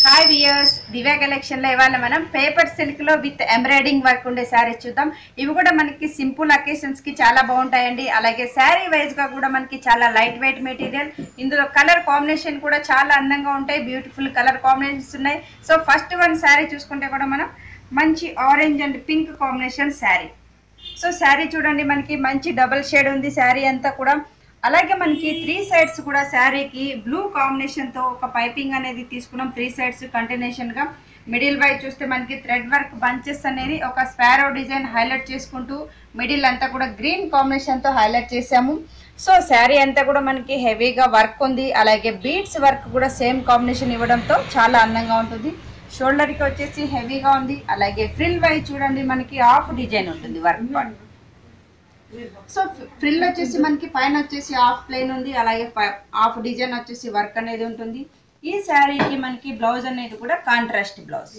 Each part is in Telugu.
హాయ్ వియర్స్ దివ్యా కలెక్షన్ లో ఇవాళ మనం పేపర్ సిల్క్ లో విత్ ఎంబ్రాయిడింగ్ వర్క్ ఉండే శారీస్ చూద్దాం ఇవి కూడా మనకి సింపుల్ అకేషన్స్ కి చాలా బాగుంటాయండి అలాగే శారీ వైజ్ గా కూడా మనకి చాలా లైట్ వెయిట్ మెటీరియల్ ఇందులో కలర్ కాంబినేషన్ కూడా చాలా అందంగా ఉంటాయి బ్యూటిఫుల్ కలర్ కాంబినేషన్స్ ఉన్నాయి సో ఫస్ట్ వన్ శారీ చూసుకుంటే కూడా మనం మంచి orange and pink combination sari so sari చూడండి మనకి మంచి డబల్ షేడ్ ఉంది శారీ అంతా కూడా అలాగే మనకి త్రీ సైడ్స్ కూడా శారీకి బ్లూ కాంబినేషన్తో ఒక పైపింగ్ అనేది తీసుకున్నాం త్రీ సైడ్స్ కంటిన్యూషన్గా మిడిల్ వైపు చూస్తే మనకి థ్రెడ్ వర్క్ బంచెస్ అనేది ఒక స్పారో డిజైన్ హైలైట్ చేసుకుంటూ మిడిల్ అంతా కూడా గ్రీన్ కాంబినేషన్తో హైలైట్ చేసాము సో శారీ అంతా కూడా మనకి హెవీగా వర్క్ ఉంది అలాగే బీడ్స్ వర్క్ కూడా సేమ్ కాంబినేషన్ ఇవ్వడంతో చాలా అందంగా ఉంటుంది షోల్డర్కి వచ్చేసి హెవీగా ఉంది అలాగే ఫ్రిల్ వైజ్ చూడండి మనకి హాఫ్ డిజైన్ ఉంటుంది వర్క్ పార్ట్ సో ఫ్రిల్ వచ్చేసి మనకి పైన వచ్చేసి హాఫ్ ప్లెయిన్ ఉంది అలాగే హాఫ్ డిజైన్ వచ్చేసి వర్క్ అనేది ఉంటుంది ఈ శారీకి మనకి బ్లౌజ్ అనేది కూడా కాంట్రాస్ట్ బ్లౌజ్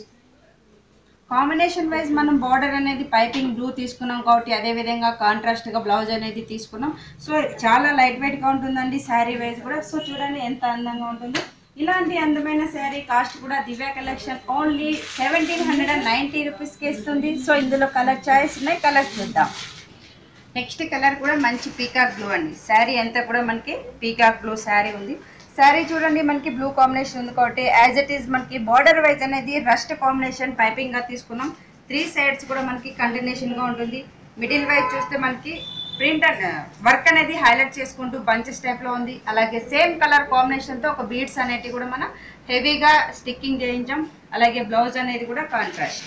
కాంబినేషన్ వైజ్ మనం బార్డర్ అనేది పైపింగ్ బ్లూ తీసుకున్నాం కాబట్టి అదే విధంగా కాంట్రాస్ట్ గా బ్లౌజ్ అనేది తీసుకున్నాం సో చాలా లైట్ వెయిట్ గా ఉంటుందండి శారీ వైజ్ కూడా సో చూడండి ఎంత అందంగా ఉంటుంది ఇలాంటి అందమైన శారీ కాస్ట్ కూడా Divya collection only seventeen hundred and ninety రూపీస్కి ఇస్తుంది సో ఇందులో కలర్ చాయిస్ ఉన్నాయి కలర్స్ చూద్దాం నెక్స్ట్ కలర్ కూడా మంచి పీకాక్ బ్లూ అండి శారీ అంతా కూడా మనకి పీకాక్ బ్లూ శారీ ఉంది శారీ చూడండి మనకి బ్లూ కాంబినేషన్ ఉంది కాబట్టి యాజ్ ఇట్ ఈస్ మనకి బార్డర్ వైజ్ అనేది రస్ట్ కాంబినేషన్ పైపింగ్ గా తీసుకున్నాం త్రీ సైడ్స్ కూడా మనకి కంటిన్యూషన్ గా ఉంటుంది మిడిల్ వైజ్ చూస్తే మనకి ప్రింట్ వర్క్ అనేది హైలైట్ చేసుకుంటూ బంచెస్ టైప్ లో ఉంది అలాగే సేమ్ కలర్ కాంబినేషన్ తో ఒక బీడ్స్ అనేటివి కూడా మనం హెవీగా స్టిక్కింగ్ చేయించాం అలాగే బ్లౌజ్ అనేది కూడా కాంట్రాస్ట్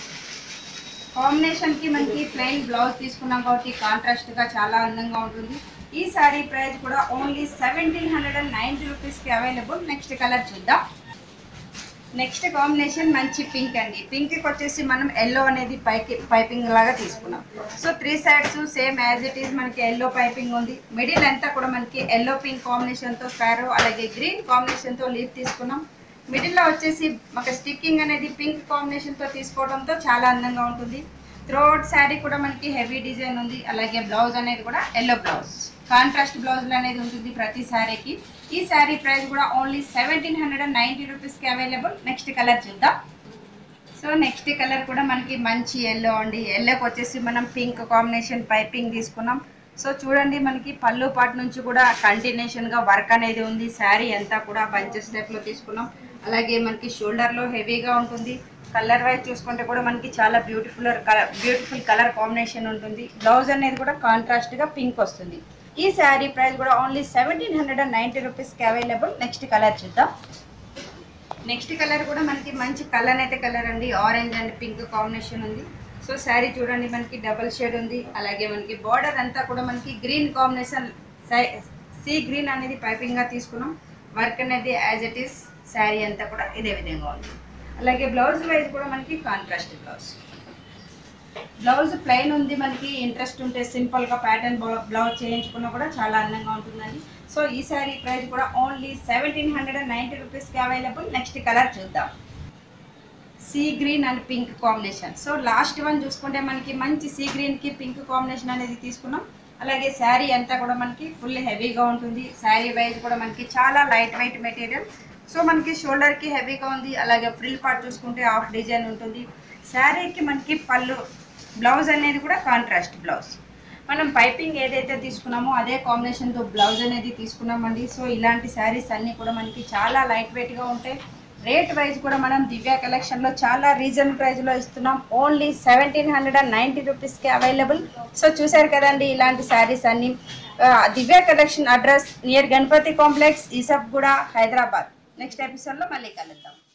కాంబినేషన్ కి మనకి ప్లెయిన్ బ్లౌజ్ తీసుకున్నాం కాబట్టి కాంట్రాస్ట్ గా చాలా అందంగా ఉంటుంది ఈ సారీ ప్రైస్ కూడా only seventeen hundred and ninety rupees కి అవైలబుల్ నెక్స్ట్ కలర్ చూద్దాం నెక్స్ట్ కాంబినేషన్ మంచి పింక్ అండి పింక్ కి వచ్చేసి మనం ఎల్లో అనేది పైకి పైపింగ్ లాగా తీసుకున్నాం so three sides same as it is మనకి ఎల్లో పైపింగ్ ఉంది మిడిల్ అంతా కూడా మనకి ఎల్లో పింక్ కాంబినేషన్ తో స్పారో అలాగే గ్రీన్ కాంబినేషన్ తో లీవ్ తీసుకున్నాం మిడిల్లో వచ్చేసి ఒక స్టిక్కింగ్ అనేది పింక్ కాంబినేషన్తో తీసుకోవడంతో చాలా అందంగా ఉంటుంది త్రోట్ శారీ కూడా మనకి హెవీ డిజైన్ ఉంది అలాగే బ్లౌజ్ అనేది కూడా ఎల్లో బ్లౌజ్ కాంట్రాస్ట్ బ్లౌజ్ అనేది ఉంటుంది ప్రతి శారీకి ఈ శారీ ప్రైస్ కూడా only seventeen hundred and ninety రూపీస్కి అవైలబుల్ నెక్స్ట్ కలర్ చూద్దాం సో నెక్స్ట్ కలర్ కూడా మనకి మంచి ఎల్లో అండి ఎల్లోకి వచ్చేసి మనం పింక్ కాంబినేషన్ పైపింగ్ తీసుకున్నాం సో చూడండి మనకి పళ్ళు పాటు నుంచి కూడా కంటిన్యూషన్గా వర్క్ అనేది ఉంది శారీ అంతా కూడా బంచెస్ టైప్లో తీసుకున్నాం అలాగే మనకి షోల్డర్లో హెవీగా ఉంటుంది కలర్ వైజ్ చూసుకుంటే కూడా మనకి చాలా beautiful colour beautiful colour combination ఉంటుంది బ్లౌజ్ అనేది కూడా కాంట్రాస్ట్గా పింక్ వస్తుంది ఈ శారీ ప్రైస్ కూడా only seventeen hundred and ninety రూపీస్కి అవైలబుల్ నెక్స్ట్ కలర్ చూద్దాం నెక్స్ట్ కలర్ కూడా మనకి మంచి కలర్ అయితే కలర్ అండి ఆరెంజ్ అండ్ పింక్ కాంబినేషన్ ఉంది సో శారీ చూడండి మనకి డబల్ షేడ్ ఉంది అలాగే మనకి బార్డర్ అంతా కూడా మనకి గ్రీన్ కాంబినేషన్ సీ గ్రీన్ అనేది పైపింగ్గా తీసుకున్నాం వర్క్ అనేది యాజ్ ఇట్ ఈస్ శారీ అంతా కూడా ఇదే విధంగా ఉంది అలాగే బ్లౌజ్ వైజ్ కూడా మనకి కాంట్రాస్ట్ బ్లౌజ్ బ్లౌజ్ ప్లెయిన్ ఉంది మనకి ఇంట్రెస్ట్ ఉంటే సింపుల్గా ప్యాటర్న్ బ్లౌజ్ చేయించుకున్నా కూడా చాలా అందంగా ఉంటుందండి సో ఈ శారీ ప్రైస్ కూడా only seventeen hundred and ninety రూపీస్కి అవైలబుల్ నెక్స్ట్ కలర్ చూద్దాం sea green and pink combination so last one చూసుకుంటే మనకి మంచి సీ గ్రీన్కి పింక్ కాంబినేషన్ అనేది తీసుకున్నాం అలాగే శారీ అంతా కూడా మనకి ఫుల్ హెవీగా ఉంటుంది శారీ వైజ్ కూడా మనకి చాలా లైట్ వెయిట్ మెటీరియల్ సో మనకి షోల్డర్కి హెవీగా ఉంది అలాగే ఫ్రిల్ పార్ట్ చూసుకుంటే హాఫ్ డిజైన్ ఉంటుంది శారీకి మనకి పళ్ళు బ్లౌజ్ అనేది కూడా కాంట్రాస్ట్ బ్లౌజ్ మనం పైపింగ్ ఏదైతే తీసుకున్నామో అదే కాంబినేషన్తో బ్లౌజ్ అనేది తీసుకున్నామండి సో ఇలాంటి శారీస్ అన్నీ కూడా మనకి చాలా లైట్ వెయిట్గా ఉంటాయి రేట్ వైజ్ కూడా మనం దివ్య కలెక్షన్లో చాలా రీజన్ ప్రైస్లో ఇస్తున్నాం only seventeen hundred and ninety రూపీస్కి అవైలబుల్ సో చూసారు కదండి ఇలాంటి శారీస్ అన్నీ ఆ, Divya collection address near Ganapathi complex Yousufguda Hyderabad next ఎపిసోడ్లో మళ్ళీ కలుద్దాం